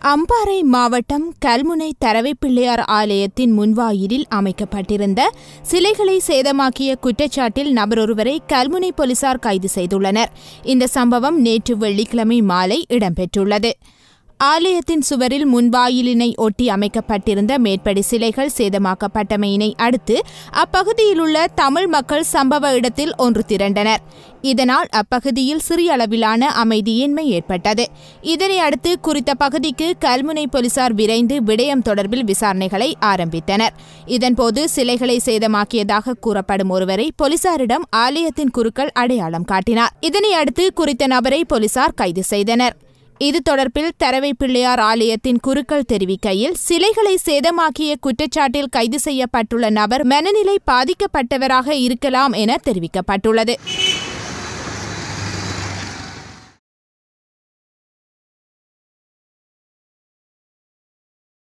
அம்பாறை மாவட்டம் கல்முனை தரவை பிள்ளையார் ஆலயத்தின் முன்வாயிலில் அமைக்கப்பட்டிருந்த சிலைகளை சேதமாக்கிய குற்றச்சாட்டில் நபரொருவரை கல்முனை போலீசார் கைது செய்துள்ளனர் இந்த சம்பவம் நேற்று வெள்ளிக்கிழமை மாலை இடம்பெற்றுள்ளது ஆலயத்தின் சுவரில் முன்வாயிலினை ஒட்டி அமைக்கப்பட்டிருந்த மேற்படி சிலைகள் சேதமாக்கப்பட்டமையினை அடுத்து அப்பகுதியில் உள்ள தமிழ் மக்கள் சம்பவ இடத்தில் ஒன்று திரண்டனர் இதனால் அப்பகுதியில் சிறிய அளவிலான அமைதியின்மை ஏற்பட்டது இதனை அடுத்து குறித்த பகுதிக்கு கல்முனை போலீசார் விரைந்து விடயம் தொடர்பில் விசாரணைகளை ஆரம்பித்தனர் இதன்போது சிலைகளை சேதமாக்கியதாக கூறப்படும் ஒருவரை போலீசாரிடம் ஆலயத்தின் குருக்கள் அடையாளம் காட்டினார் இதனை அடுத்து குறித்த நபரை போலீசார் கைது செய்தனர் இது தொடர்பில் தரவை பிள்ளையார் ஆலயத்தின் குருக்கள் தெரிவிக்கையில் சிலைகளை சேதமாக்கிய குற்றச்சாட்டில் கைது செய்யப்பட்டுள்ள நபர் மனநிலை பாதிக்கப்பட்டவராக இருக்கலாம் என தெரிவிக்கப்பட்டுள்ளது